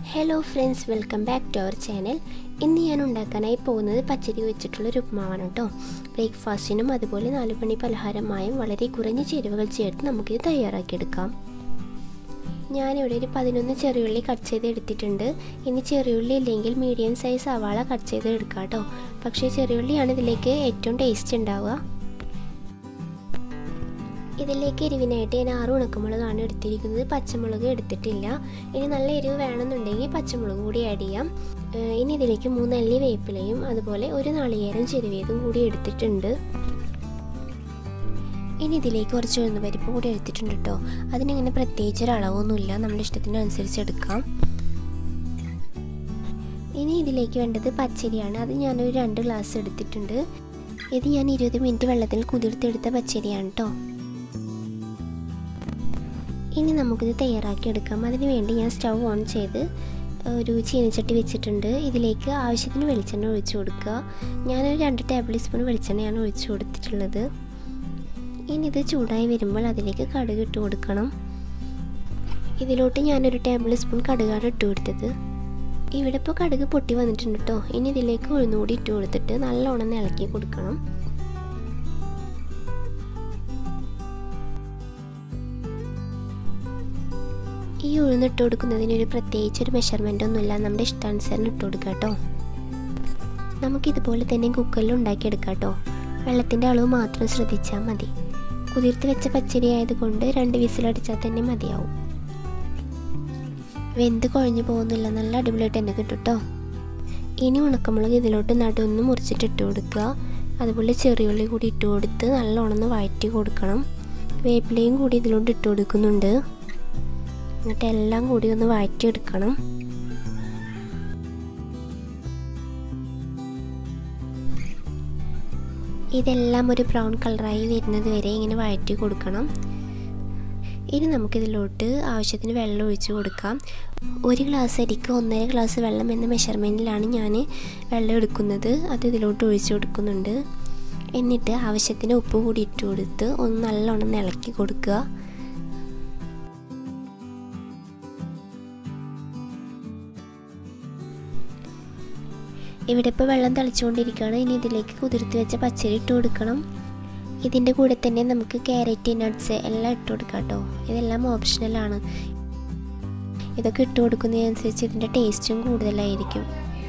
hello friends welcome back to our channel ഇന്ന് ഞാൻ ഉണ്ടാക്കാനായി പോകുന്നത് പച്ചരി വെച്ചിട്ടുള്ള ഒരു ഉപ്മാവാണ് കേട്ടോ ബ്രേക്ക്ഫാസ്റ്റിനും അതുപോലെ നാല് മണി പലഹാരമായും വളരെ കുറഞ്ഞ ചേരുവകൾ ചേർത്ത് നമുക്കിത് തയ്യാറാക്കിയെടുക്കാം ഞാനിവിടെ ഒരു പതിനൊന്ന് ചെറിയുള്ളി കട്ട് ചെയ്ത് എടുത്തിട്ടുണ്ട് ഇനി ചെറിയുള്ളി ഇല്ലെങ്കിൽ മീഡിയം സൈസ് സവാള കട്ട് ചെയ്ത് എടുക്കാം കേട്ടോ പക്ഷേ ചെറിയുള്ളിയാണ് ഇതിലേക്ക് ഏറ്റവും ടേസ്റ്റ് ഉണ്ടാവുക ഇതിലേക്ക് എരിവിനായിട്ട് ഞാൻ ആറ് ഉണക്കമുളകാണ് എടുത്തിരിക്കുന്നത് പച്ചമുളക് എടുത്തിട്ടില്ല ഇനി നല്ല എരിവ് വേണമെന്നുണ്ടെങ്കിൽ പച്ചമുളക് കൂടി ആഡ് ചെയ്യാം ഇനി ഇതിലേക്ക് മൂന്നല്ലി വേപ്പിലയും അതുപോലെ ഒരു നാളികേരം ചെരുവിയതും കൂടി എടുത്തിട്ടുണ്ട് ഇനി ഇതിലേക്ക് കുറച്ച് ഉഴുന്ന് പരിപ്പ് കൂടി എടുത്തിട്ടുണ്ട് കേട്ടോ അതിനിങ്ങനെ പ്രത്യേകിച്ച് ഒരു അളവൊന്നുമില്ല നമ്മുടെ ഇഷ്ടത്തിനനുസരിച്ച് എടുക്കാം ഇനി ഇതിലേക്ക് വേണ്ടത് പച്ചരിയാണ് അത് ഞാനൊരു രണ്ട് ഗ്ലാസ് എടുത്തിട്ടുണ്ട് ഇത് ഞാൻ ഇരുപത് മിനിറ്റ് വെള്ളത്തിൽ കുതിർത്തെടുത്ത പച്ചരിയാണ് കേട്ടോ ഇനി നമുക്കിത് തയ്യാറാക്കി എടുക്കാം അതിന് വേണ്ടി ഞാൻ സ്റ്റൗ ഓൺ ചെയ്ത് ഒരു ചീനച്ചട്ടി വെച്ചിട്ടുണ്ട് ഇതിലേക്ക് ആവശ്യത്തിന് വെളിച്ചെണ്ണ ഒഴിച്ചു കൊടുക്കുക ഞാനൊരു രണ്ട് ടേബിൾ സ്പൂൺ വെളിച്ചെണ്ണയാണ് ഒഴിച്ചു കൊടുത്തിട്ടുള്ളത് ഇനി ഇത് ചൂടായി വരുമ്പോൾ അതിലേക്ക് കടുക് ഇട്ട് കൊടുക്കണം ഇതിലോട്ട് ഞാനൊരു ടേബിൾ സ്പൂൺ കടുകാണ് ഇട്ട് കൊടുത്തത് ഇവിടെ ഇപ്പോൾ കടുക് പൊട്ടി വന്നിട്ടുണ്ട് കേട്ടോ ഇനി ഇതിലേക്ക് ഉഴുന്നുകൂടി ഇട്ട് കൊടുത്തിട്ട് നല്ലോണം ഇളക്കി കൊടുക്കണം ഈ ഉഴുന്നിട്ട് കൊടുക്കുന്നതിന് ഒരു പ്രത്യേകിച്ച് ഒരു മെഷർമെൻ്റ് ഒന്നുമില്ല നമ്മുടെ ഇഷ്ടാനുസരണം ഇട്ട് കൊടുക്കുക കേട്ടോ നമുക്കിതുപോലെ തന്നെ കുക്കറിൽ ഉണ്ടാക്കിയെടുക്കാം കേട്ടോ വെള്ളത്തിൻ്റെ അളവ് മാത്രം ശ്രദ്ധിച്ചാൽ മതി കുതിർത്ത് വെച്ച പച്ചരി ആയതുകൊണ്ട് രണ്ട് വിസിലടിച്ചാൽ തന്നെ മതിയാവും വെന്ത് കുഴഞ്ഞു പോകുന്നില്ല നല്ല അടിപൊളിയായിട്ട് തന്നെ കിട്ടും കേട്ടോ ഇനി ഉണക്കമുളക് ഇതിലോട്ട് നടുവൊന്ന് മുറിച്ചിട്ട് ഇട്ട് കൊടുക്കുക അതുപോലെ ചെറിയുള്ളി കൂടി ഇട്ട് കൊടുത്ത് നല്ലോണം വഴറ്റി കൊടുക്കണം വേപ്പിലയും കൂടി ഇതിലോട്ട് ഇട്ട് കൊടുക്കുന്നുണ്ട് എന്നിട്ട് എല്ലാം കൂടി ഒന്ന് വഴറ്റിയെടുക്കണം ഇതെല്ലാം ഒരു ബ്രൗൺ കളറായി വരുന്നത് വരെ ഇങ്ങനെ വഴറ്റി കൊടുക്കണം ഇനി നമുക്കിതിലോട്ട് ആവശ്യത്തിന് വെള്ളം ഒഴിച്ച് കൊടുക്കാം ഒരു ഗ്ലാസ് അരിക്ക് ഒന്നര ഗ്ലാസ് വെള്ളം എന്ന മെഷർമെൻറ്റിലാണ് ഞാൻ വെള്ളം എടുക്കുന്നത് അത് ഇതിലോട്ട് ഒഴിച്ച് കൊടുക്കുന്നുണ്ട് എന്നിട്ട് ആവശ്യത്തിന് ഉപ്പ് കൂടി ഇട്ട് കൊടുത്ത് ഒന്ന് നല്ലോണം ഇളക്കി കൊടുക്കുക ഇവിടെ ഇപ്പോൾ വെള്ളം തളിച്ചുകൊണ്ടിരിക്കുകയാണ് ഇനി ഇതിലേക്ക് കുതിർത്ത് വെച്ച പച്ചരി ഇട്ട് കൊടുക്കണം ഇതിൻ്റെ കൂടെ തന്നെ നമുക്ക് ക്യാരറ്റ് നട്ട്സ് എല്ലാം ഇട്ട് കൊടുക്കാം കേട്ടോ ഇതെല്ലാം ഓപ്ഷണലാണ് ഇതൊക്കെ ഇട്ട് കൊടുക്കുന്നതിനനുസരിച്ച് ഇതിൻ്റെ ടേസ്റ്റും കൂടുതലായിരിക്കും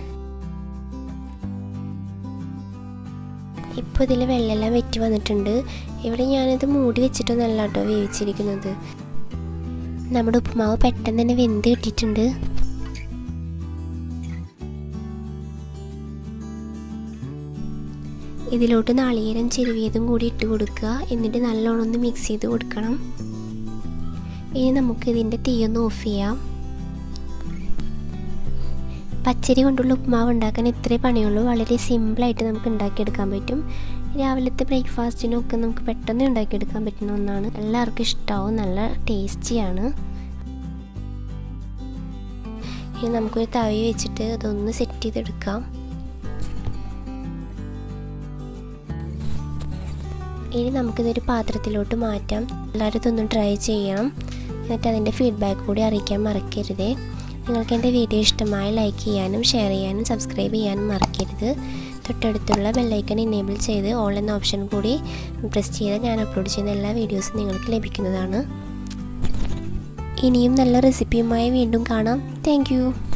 ഇപ്പോൾ ഇതിൽ വെള്ളമെല്ലാം വെറ്റി വന്നിട്ടുണ്ട് ഇവിടെ ഞാനിത് മൂടി വെച്ചിട്ടൊന്നല്ല കേട്ടോ വേവിച്ചിരിക്കുന്നത് നമ്മുടെ ഉപ്പുമാവ് പെട്ടെന്ന് തന്നെ വെന്ത് കിട്ടിയിട്ടുണ്ട് ഇതിലോട്ട് നാളികേരം ചെരുവിയതും കൂടി ഇട്ട് കൊടുക്കുക എന്നിട്ട് നല്ലോണം ഒന്ന് മിക്സ് ചെയ്ത് കൊടുക്കണം ഇനി നമുക്ക് ഇതിൻ്റെ തീയൊന്ന് ഓഫ് ചെയ്യാം പച്ചരി കൊണ്ടുള്ള ഉപ്മാവ് ഉണ്ടാക്കാൻ ഇത്രേ പണിയുള്ളൂ വളരെ സിമ്പിളായിട്ട് നമുക്ക് ഉണ്ടാക്കിയെടുക്കാൻ പറ്റും രാവിലത്തെ ബ്രേക്ക്ഫാസ്റ്റിനൊക്കെ നമുക്ക് പെട്ടെന്ന് ഉണ്ടാക്കിയെടുക്കാൻ പറ്റുന്ന ഒന്നാണ് എല്ലാവർക്കും ഇഷ്ടമാവും നല്ല ടേസ്റ്റിയാണ് ഇനി നമുക്കൊരു തവി വെച്ചിട്ട് അതൊന്ന് സെറ്റ് ചെയ്തെടുക്കാം ഇനി നമുക്കിതൊരു പാത്രത്തിലോട്ട് മാറ്റാം എല്ലാവരും ഇതൊന്ന് ട്രൈ ചെയ്യണം എന്നിട്ട് അതിൻ്റെ ഫീഡ്ബാക്ക് കൂടി അറിയിക്കാൻ മറക്കരുത് നിങ്ങൾക്ക് എൻ്റെ വീഡിയോ ഇഷ്ടമായി ലൈക്ക് ചെയ്യാനും ഷെയർ ചെയ്യാനും സബ്സ്ക്രൈബ് ചെയ്യാനും മറക്കരുത് തൊട്ടടുത്തുള്ള ബെല്ലൈക്കൺ ഇനേബിൾ ചെയ്ത് ഓൾ എന്ന ഓപ്ഷൻ കൂടി പ്രസ് ചെയ്താൽ ഞാൻ അപ്ലോഡ് ചെയ്യുന്ന എല്ലാ വീഡിയോസും നിങ്ങൾക്ക് ലഭിക്കുന്നതാണ് ഇനിയും നല്ല റെസിപ്പിയുമായി വീണ്ടും കാണാം താങ്ക്